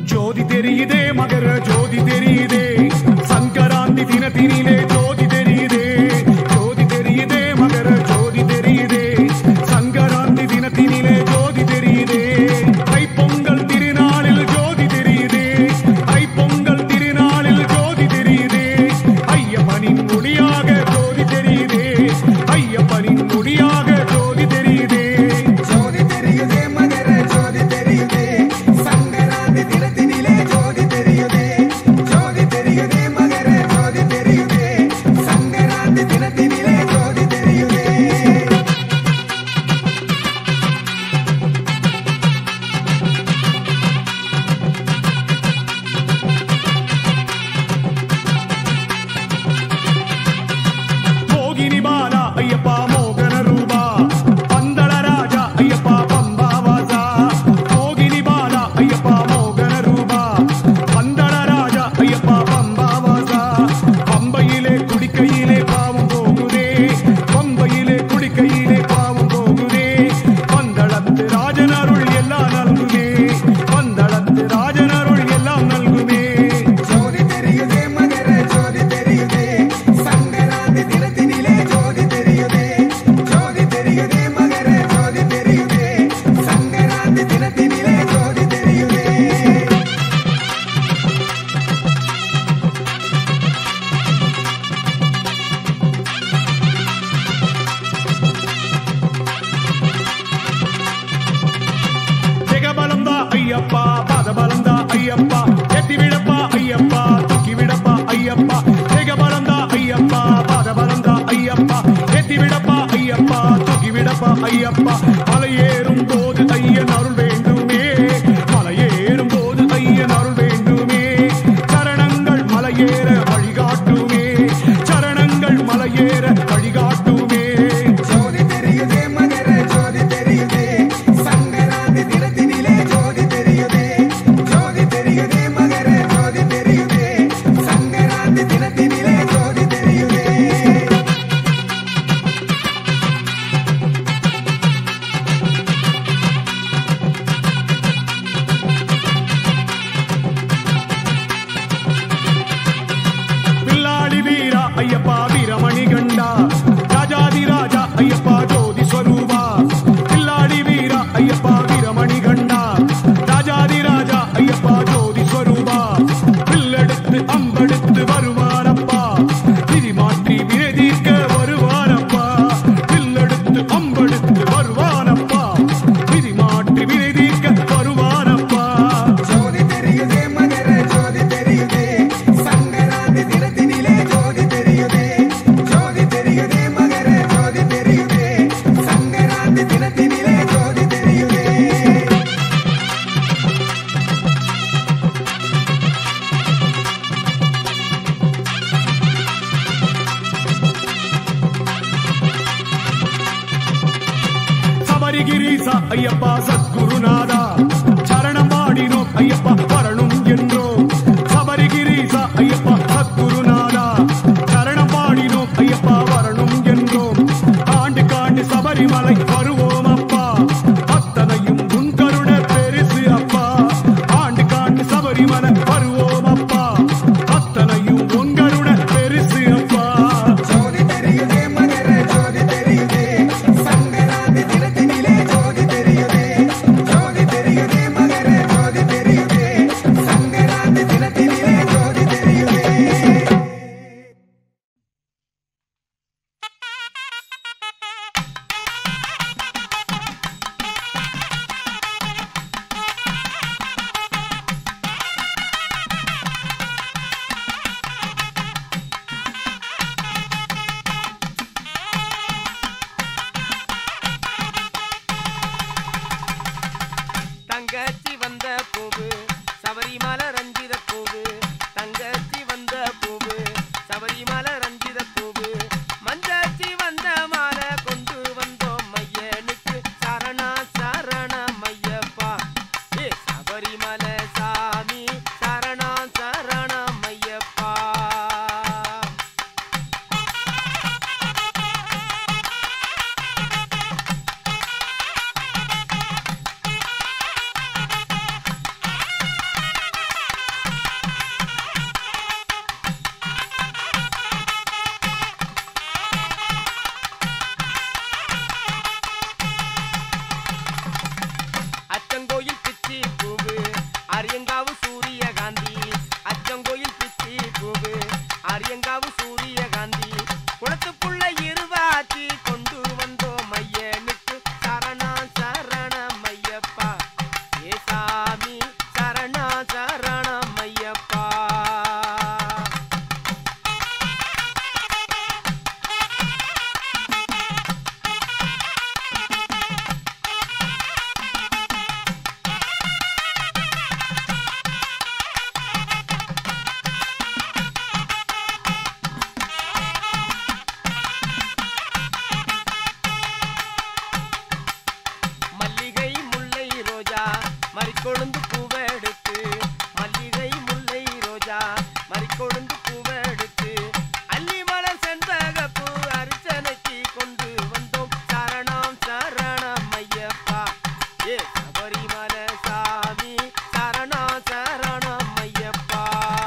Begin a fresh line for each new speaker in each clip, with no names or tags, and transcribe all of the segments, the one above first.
ஜோதி தெரியுதே மகர ஜோதி தெரியுதே சங்கராந்தி தினத்தினிலே ஜோதி தெரியுதே ஜோதி தெரியுதே மகர ஜோதி தெரியுதே சங்கராந்தி தினத்தினிலே ஜோதி தெரியுதே தைப்பொங்கல் திருநாளில் ஜோதி தெரியுதே தைப்பொங்கல் திருநாளில் ஜோதி தெரியுதே ஐயப்பனின் முடியாக ஜோதி தெரியுதே ஐயப்பனின் முடியாக ஜோதி தெரியுதே
ஜோதி தெரியுதே மகர ஜோதி தெரியுதே சங்கராந்தி தினத்தினிலே ஜோதி தெரியுதே ஜோதி தெரியுதே மகர ஜோதி தெரியுதே சங்கராந்தி தினத்தினிலே ஜோதி தெரியுதே
மோகினி பாலா ஐயப்பா மோகன ரூபா பந்தள ராஜா ஐயப்பா பம்பா வாசா மோகினி பாலா ஐயப்பா மோகன ரூபா பந்தள ராஜா ஐயப்பா பம்பா வாசா பம்பையிலே குடிக்கையிலே பாவம் போகுதே பம்பையிலே குடிக்கையிலே பாவம் போகுதே பந்தளத்து ராஜன் அருள் எல்லாம் நல்குமே பந்தளத்து ராஜன் அருள் எல்லாம் நல்குமே
ஜோதி தெரியுதே மகர ஜோதி தெரியுதே சங்கராந்தி தினத்தினிலே ஜோதி தெரியுதே ஜோதி தெரியுதே மகர ஜோதி தெரியுதே சங்கராந்தி தினத்தினிலே ஜோதி தெரியுதே
ஜெகபலம் தான் ஐயப்பா பாதபலம் தான் ஐயப்பா எத்தி விடப்பா ஐயப்பா தூக்கி விடப்பா ஐயப்பா ஜெகபலம் தான் ஐயப்பா பாதபலம் தான் ஐயப்பா எத்தி விடப்பா ஐயப்பா தூக்கி விடப்பா ஐயப்பா மலையேறும் போது ஐயன் அருள் வேண்டுமே மலையேறும் போது ஐயன் அருள் வேண்டுமே சரணங்கள் மலையேற வழிகாட்டுமே சரணங்கள் மலையேற வழிகாட்டுமே
ஜோதி தெரியுதே மகர ஜோதி தெரியுதே சங்கராந்தி தினத்தினிலே ஜோதி தெரியுதே ஜோதி தெரியுதே மகர ஜோதி தெரியுதே சங்கராந்தி தினத்தினிலே ஜோதி தெரியுதே
பில்லாடி வீரா ஐயப்பா வீரமணி கண்டா ராஜாதி ராஜா ஐயப்பா ஜோதி ஸ்வரூபா பில்லாடி வீரா ஐயப்பா வீரமணி கண்டா ராஜாதி ராஜா ஐயப்பா ஜோதி ஸ்வரூபா பில்லெடுத்து அம்பெடுத்து வருவாரப்பா விதி மாற்றி விரதீர்க்க வருவாரப்பா பில்லெடுத்து அம்பெடுத்து வருவாரப்பா விதி மாற்றி விரதீர்க்க வருவாரப்பா
ஜோதி தெரியுதே மகர ஜோதி தெரியுதே சங்கராந்தி தினத்தினிலே ஜோதி தெரியுதே ஜோதி தெரியுதே மகர ஜோதி தெரியுதே சங்கராந்தி தினத்தினிலே ஜோதி தெரியுதே
சபரிகிரீசா ஐயப்பா சத்குருநாதா சரணம் பாடினோம் ஐயப்பா வரணும் என்றோம் சபரிகிரீசா ஐயப்பா சத்குருநாதா சரணம் பாடினோம் ஐயப்பா வரணும் என்றோம் ஆண்டு காண்டு சபரிமலை வருவோம் அப்பா அத்தனையும் உன் கருண பெருசு அப்பா ஆண்டு காண்டு சபரிமலை வருவோம் அப்பா அத்தனையும் உன் கருண பெருசு அப்பா
ஜோதி தெரியுதே மகர ஜோதி தெரியுதே சங்கராந்தி தினத்தினிலே ஜோதி தெரியுதே ஜோதி தெரியுதே மகர ஜோதி தெரியுதே சங்கராந்தி தினத்தினிலே ஜோதி தெரியுதே
தங்கச்சி வந்த பூவு சபரிமலை ரஞ்சித பூவு தங்கச்சி வந்த பூவு சபரிமலை ரஞ்சித பூவு மஞ்சாச்சி வந்த மாலை கொண்டு வந்தோம் மையனுக்கு சரணா சரண மையப்பா ஏ சபரிமலை சாமி சரணா சரண மையப்பா மறிக்கொழுந்து பூவெடுத்து மல்லிகை முல்லை ரோஜா மறிக்கொழுந்து பூவெடுத்து அள்ளிமலர் செண்பகப்பூ அர்ச்சனைக்கு கொண்டு வந்தோம் சரணம் சரணம் ஐயப்பா ஏ சபரிமல சாமி சரணம் சரணம் ஐயப்பா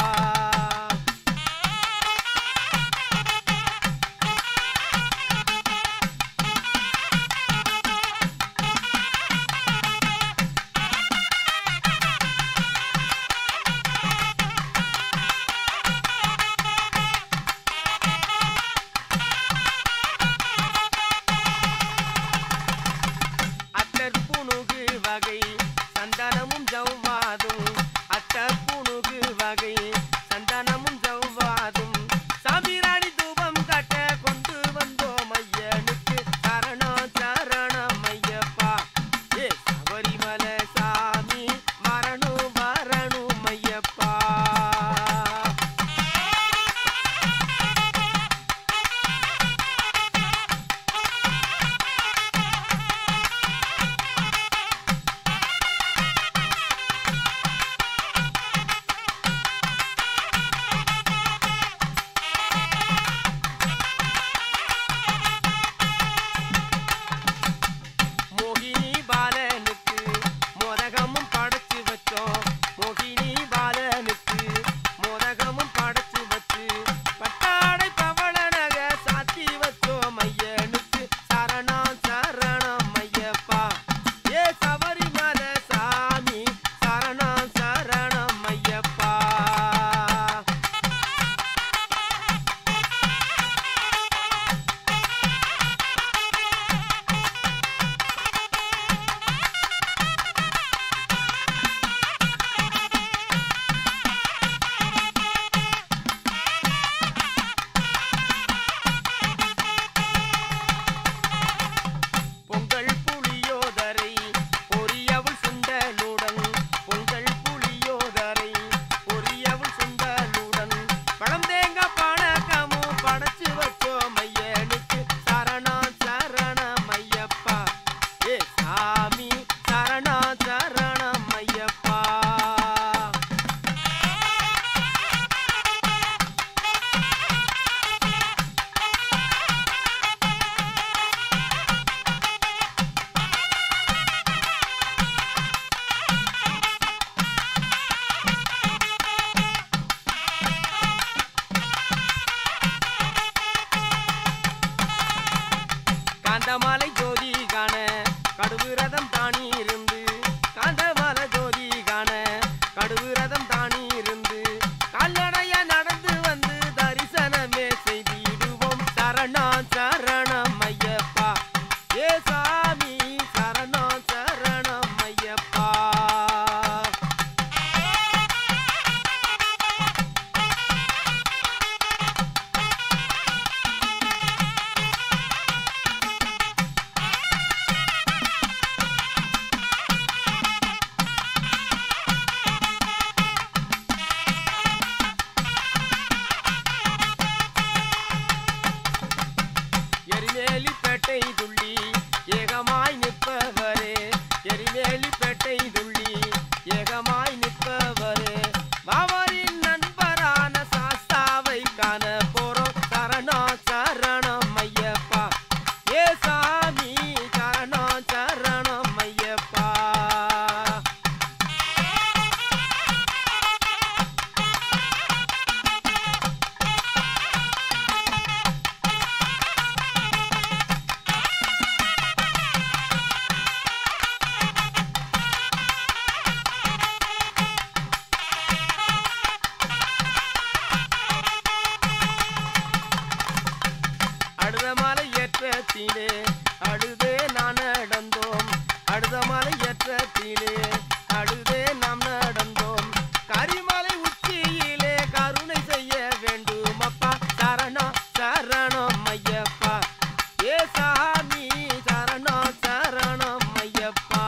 அத்தர் புணுகு வகை சந்தனமும் ஜவ்வாதும் அத்தர் புணுகு வகை சந்தனமும் ஜவ்வாதும் சாபிராணி தூபம் கட்ட கொண்டு வந்தோம் ஐயனுக்கு சரணம் சரணம் ஐயப்பா ஏ சபரிமல சாமி மரணும் வரணும் ஐயப்பா மோகினி பாலனுக்கு மோதகமும் படைச்சு வச்சோம் மோகினி பாலனுக்கு மோதகமும் படைச்சு வச்சு பட்டாடை பவள நக சாத்தி வச்சோம் ஐயனுக்கு சரணம் சரணம் ஐயப்பா ஏ சபரிமல சாமி சரணம் சரணம் ஐயப்பா பொங்கல் புளியோதரை பொரியவுள் சுண்டலுடன் பொங்கல் புளியோதரை பொரியவுள் சுண்டலுடன் பழம் தேங்காய் பானகமும் படைச்சு வச்சோம் ஐயனுக்கு சரணம் சரணம் ஐயப்பா ஏ சாமி சரணம் சரணம் ஐயப்பா காந்தமாலை ஜோதி காண கடுவிரதம் தானி இருந்து காந்தமாலை ஜோதி காண கடுவிரதம் தானி இருந்து கால்நடைய நடந்து வந்து தரிசனமே செய்திடுவோம் சரணம் சரணம் ஐயப்பா ஏ சாமி சரணம் சரணம் ஐயப்பா எரிமேலிப்பேட்டை துள்ளி ஏகமாய் நிற்பவரே எரிமேலிப்பேட்டை துள்ளி ஏகமாய் நிற்பவரே பாவரின் நண்பரான சாஸ்தாவை காண போறோம் சரணம் சரணம் ஐயப்பா ஏ சாமி சரணம் சரணம் ஐயப்பா அடுத மலை ஏற்றத்திலே அழுதே நான் நடந்தோம் அடுத மலை ஏற்றத்திலே அழுதே நாம் நடந்தோம் கரிமலை உச்சியிலே கருணை செய்ய வேண்டும் அப்பா சரணம் சரணம் ஐயப்பா ஏ சாமி சரணம் சரணம் ஐயப்பா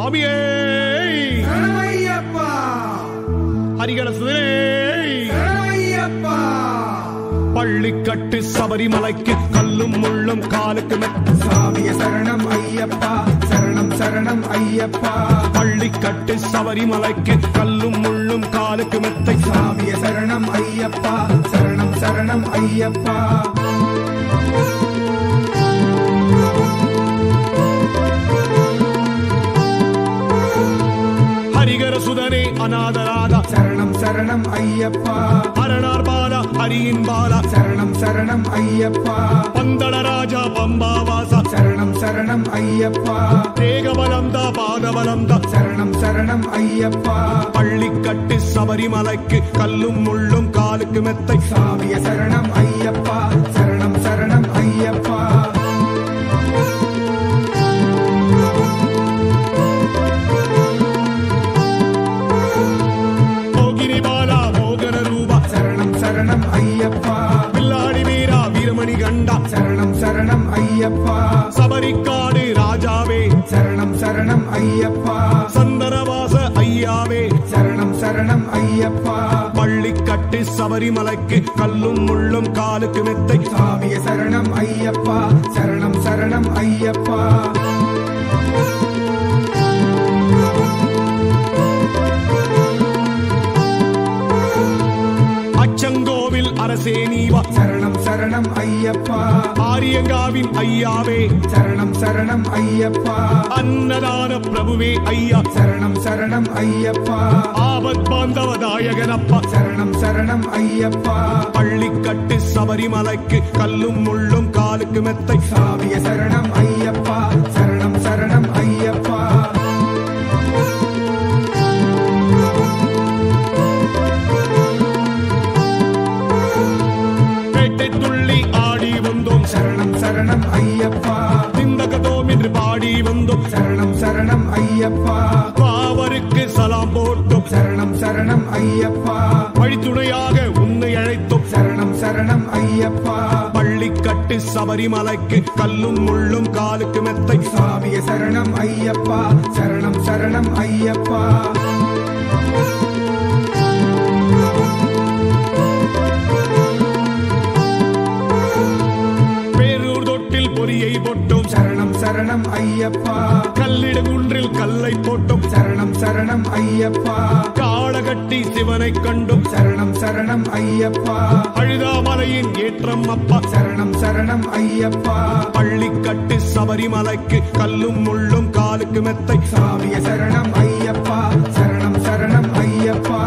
சுவாமியே
சரணமையப்பா
ஹரிகர சுதனே
சரணமையப்பா
பள்ளிக்கட்டு சபரிமலைக்கு கல்லும் முள்ளும் காலுக்கு மெத்த
சாமிய சரணம் ஐயப்பா சரணம் சரணம் ஐயப்பா
பள்ளிக்கட்டு சபரிமலைக்கு கல்லும் முள்ளும் காலுக்கு மெத்தை
சாமிய சரணம் ஐயப்பா சரணம் சரணம் ஐயப்பா
ஹரிகர சுதனே அநாதராதா
சரணம் சரணம் ஐயப்பா
அரணார் பாலா ஹரியின் பாலா
சரணம் சரணம் ஐயப்பா
பந்தள ராஜா பம்பாவாசா
சரணம் சரணம் ஐயப்பா
தேகபலம்தா பாதபலம்தா
சரணம் சரணம் ஐயப்பா
பள்ளிக்கட்டு சபரிமலைக்கு கல்லும் முள்ளும் காலுக்கு மெத்தை
சாமிய சரணம் ஐயப்பா சரணம் சரணம் ஐயப்பா
மோகினி பாலா மோகன ரூபா
சரணம் சரணம் ஐயப்பா
பில்லாடி வீரா வீரமணி கண்டா
சரணம் சரணம் ஐயப்பா
சபரிக்காடு ராஜாவே
சரணம் சரணம் ஐயப்பா
சந்தனவாச ஐயாவே
சரணம் சரணம் ஐயப்பா
பள்ளிக்கட்டு சபரிமலைக்கு கல்லும் முள்ளும் காலுக்கு மெத்தை
சாமிய சரணம் ஐயப்பா சரணம் சரணம் ஐயப்பா
அச்சங்கோவில் அரசே நீவா
சரணம் சரணம் ஐயப்பா
ஆரியங்காவின் ஐயாவே
சரணம் சரணம் ஐயப்பா
அன்னதான பிரபுவே ஐயா
சரணம் சரணம் ஐயப்பா
ஆபத் பாந்தவதாயகனப்பா
சரணம் சரணம் ஐயப்பா
பள்ளிக்கட்டு சபரிமலைக்கு கல்லும் முள்ளும் காலுக்கு மெத்தை
சாமிய சரணம் ஐயப்பா சரணம் சரணம் ஐயப்பா
பேட்டை துள்ளி ஆடி வந்தோம்
சரணம் சரணம் ஐயப்பா
சிந்தகதோம் என்று பாடி வந்தோம்
சரணம் சரணம் ஐயப்பா
பாவருக்கு சலாம் போட்டோம்
சரணம் சரணம் ஐயப்பா
வழித்துணையாக உன்னை அழைத்தோம்
சரணம் சரணம் ஐயப்பா
பள்ளிக்கட்டு சபரிமலைக்கு கல்லும் முள்ளும் காலுக்கு மெத்தை
சாமிய சரணம் ஐயப்பா சரணம் சரணம் ஐயப்பா
பேரூர் தொட்டில் பொறியை போட்டோம்
சரணம் சரணம் ஐயப்பா
கல்லிட குன்றில் கல்லை போட்டோம்
சரணம் சரணம் ஐயப்பா
காளகட்டி சிவனை கண்டும்
சரணம் சரணம் ஐயப்பா
அழுதாமலையின் ஏற்றம் அப்பா
சரணம் சரணம் ஐயப்பா
பள்ளிக்கட்டு சபரிமலைக்கு கல்லும் முள்ளும் காலுக்கு மெத்தை
சாமிய சரணம் ஐயப்பா சரணம் சரணம் ஐயப்பா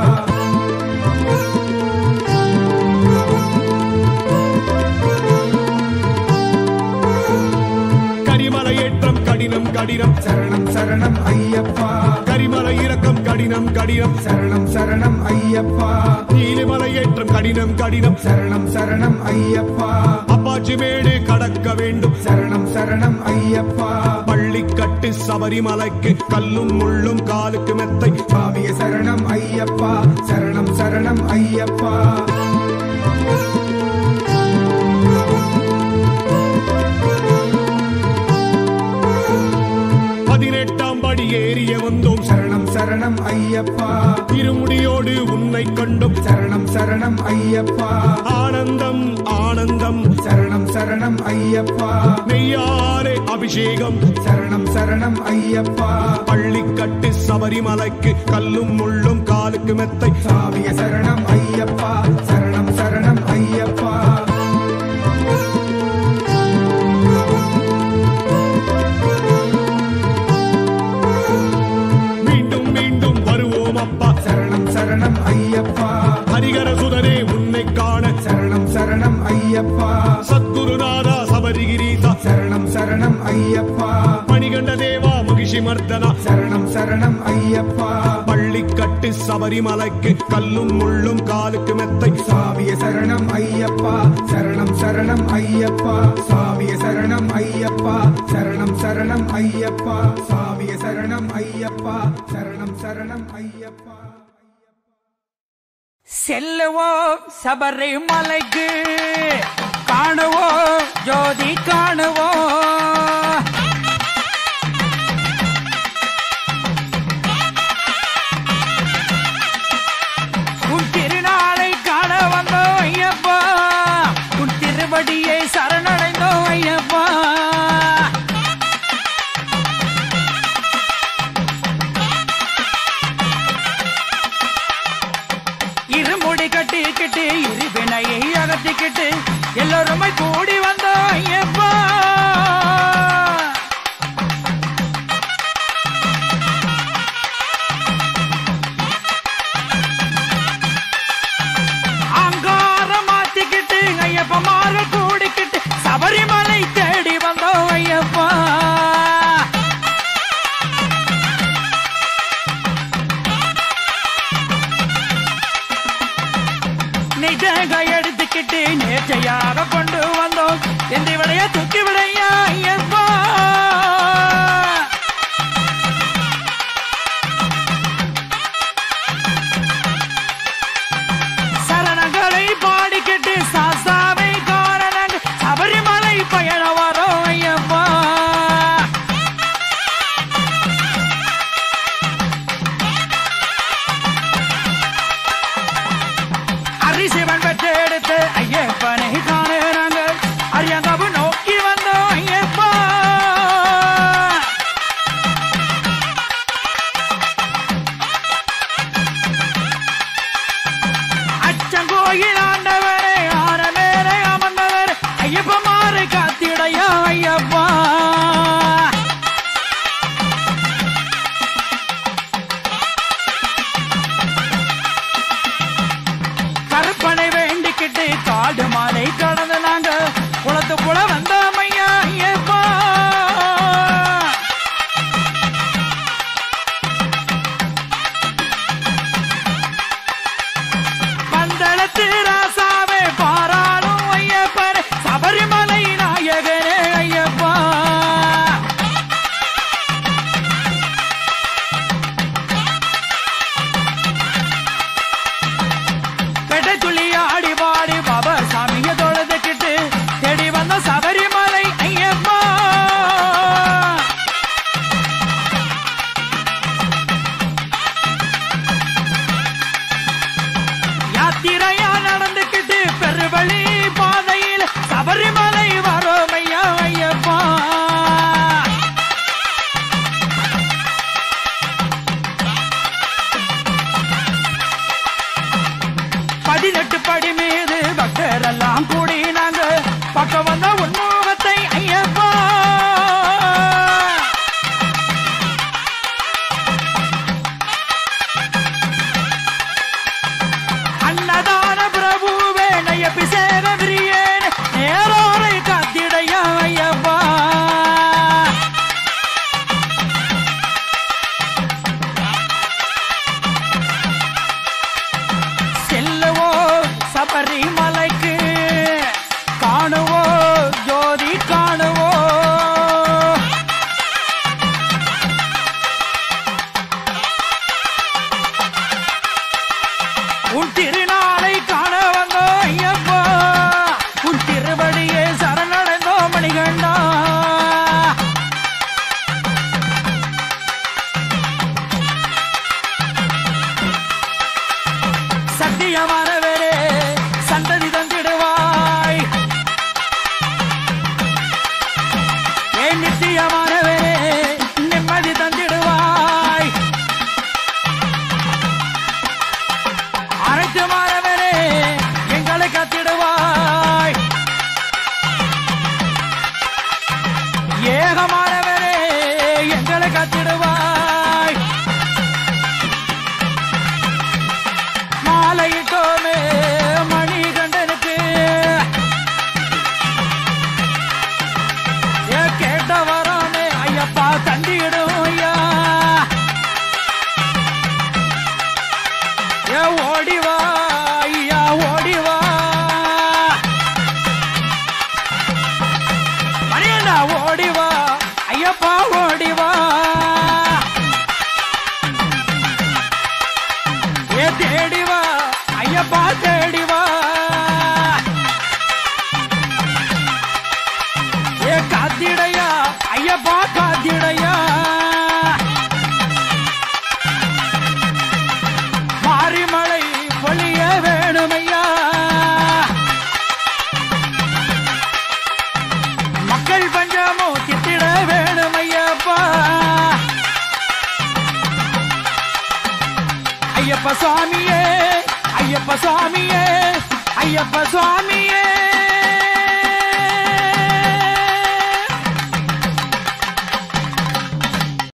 கரிமலை ஏற்றம் கடினம் கடினம்
சரணம் சரணம் ஐயப்பா
கரிமலை இறக்கம் கடினம் கடினம்
சரணம் சரணம் ஐயப்பா
நீலிமலை ஏற்றம் கடினம் கடினம்
சரணம் சரணம் ஐயப்பா
அப்பாச்சி மேடு கடக்க வேண்டும்
சரணம் சரணம் ஐயப்பா
பள்ளிக்கட்டு சபரிமலைக்கு கல்லும் முள்ளும் காலுக்கு மெத்தை
சாமிய சரணம் ஐயப்பா சரணம் சரணம் ஐயப்பா
பதினெட்டாம் படி ஏறிய வந்தோம்
சரணம் சரணம் ஐயப்பா
இருமுடியோடு உன்னை கண்டும்
சரணம் சரணம் ஐயப்பா
ஆனந்தம் ஆனந்தம்
சரணம் சரணம் ஐயப்பா
நெய்யாரே அபிஷேகம்
சரணம் சரணம் ஐயப்பா
பள்ளிக்கட்டு சபரிமலைக்கு கல்லும் முள்ளும் காலுக்கு மெத்தை
சாமிய சரணம் ஐயப்பா சரணம் சரணம் ஐயப்பா
மீண்டும் மீண்டும் வருவோம் அப்பா
சரணம் சரணம் ஐயப்பா
ஹரிகர சுதனே உன்னை காண
சரணம் சரணம் ஐயப்பா
சத்குருநாதா சபரிகிரீசா
சரணம் சரணம் ஐயப்பா
மணிகண்ட தேவா மகிஷி மர்தனா
சரணம் சரணம் ஐயப்பா
பள்ளிக்கட்டு சபரிமலைக்கு கல்லும் முள்ளும் காலுக்கு மெத்தை
சாமிய சரணம் ஐயப்பா சரணம் சரணம் ஐயப்பா சாமிய சரணம் ஐயப்பா சரணம் சரணம் ஐயப்பா சாமிய சரணம் ஐயப்பா சரணம் சரணம் ஐயப்பா
செல்லுவோம் சபரிமலைக்கு காணுவோம் ஜோதி காணுவோம் எல்லோருமை கூடி வந்தோம் ஐயப்பா அங்காரம் மாத்திக்கிட்டு ஐயப்ப மாற கூடிக்கிட்டு சபரிமலை தேடி வந்தோம் ஐயப்பா நிஜக எடுத்துக்கிட்டு நேற்றையாக கொண்டு வந்தோம் எந்த விடைய தூக்கி விடையா ஐயப்பா சரணங்களை பாடிக்கிட்டு சாசாவை காரணங்க சபரிமலை பயண வரோம் ஐயப்பா அரிசிவன் பெற்று எடுத்து ஐயப்பனை காணுறாங்க அரியங்காவு நோக்கி வந்தோம் ஐயப்பா அச்சங்கோயில் ஆண்டவரே ஆன மேலே அமர்ந்தவர் ஐயப்ப மாறு காத்திடையா ஐயப்பா கருப்பனை வேண்டிக்கிட்டு காடு மாலை கடந்து நாங்க குளத்துக்குள்ள வந்தோம் ஐயா ஐயப்பா பந்தளத்து ராசாவே பாராளும் ஐயப்பன் சபரிமலை நாயகனே ஐயப்பா பெட்டை துள்ளி ஆடி பாடி பாபா சாமிய தொழுதுக்கிட்டு தேடி வந்த சபரிமலை ஐயப்பா யாத்திரையா நடந்துக்கிட்டு பெருவழி பாதையில் சபரிமலை வரோம் ஐயா ஐயப்பா பதினெட்டு படி மீது பக்தரெல்லாம் கூடி நாங்க பக்கம் வந்த உன்முகத்தை ஐயப்பா அன்னதான பிரபுவே நயபிசேக பிரியேன் நேரோரை காத்திடையா ஐயப்பா செல்லுவோ சபரிமலைக்கு காணுவோ ஜோதி காணுவோ உன் திருநாளை காண வந்தோ ஐயப்பா உன் திருவடியே சரணடைந்தோ மணிகண்டா சத்தியமானவரே சந்ததி தந்திடுவாய் ஏன் நித்தியமானவரே நிம்மதி தந்திடுவாய் அனைத்து மாணவரே எங்களை கத்திடுவாய் ஏகமானவரே எங்களை கத்திடுவாய் மாலையிட்டோமே மணிகண்டனுக்கு ஏ கேட்ட வரானே ஐயப்பா தண்டிடும் ஐயா ஏ ஓடிவா ஐயா ஓடிவா மணியண்ணா ஓடிவா ஐயப்பா ஓடிவா ஏ தேடிவா ஐயப்பா தேடிவா ஏ காத்திடையா ஐயப்பா காத்திடையா மாரிமலை பொழிய வேணுமையா மக்கள் பஞ்சமோ தித்திட வேணுமையப்பா ஐயப்ப சுவாமியே ஐயப்ப சுவாமியே ஐயப்ப சுவாமியே